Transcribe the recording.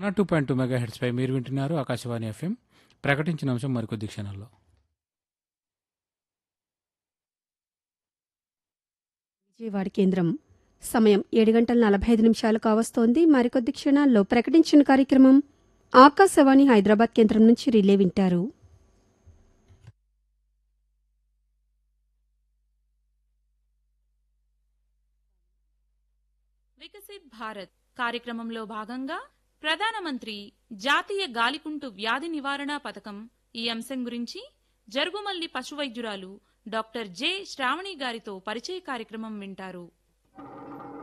two point two megahertz పై మీరు వింటున్నారు ఆకాశవాణి ఎఫ్ఎం ప్రకటించిన అంశం మరికొద్ది క్షణాల్లో విజయవాడ కేంద్రం సమయం ఏడు గంటల నలభై ఐదు నిమిషాలు కావస్తోంది మరికొద్ది క్షణాల్లో ప్రకటించిన కార్యక్రమం ఆకాశవాణి హైదరాబాద్ కేంద్రం నుంచి రిలే వింటారు వికసిత్ భారత్ కార్యక్రమంలో భాగంగా ప్రధానమంత్రి జాతీయ గాలికుంటు వ్యాధి నివారణ పథకం ఈ అంశం గురించి జరుగుమల్లి పశువైద్యురాలు డాక్టర్ జె శ్రావణి గారితో పరిచయ కార్యక్రమం వింటారు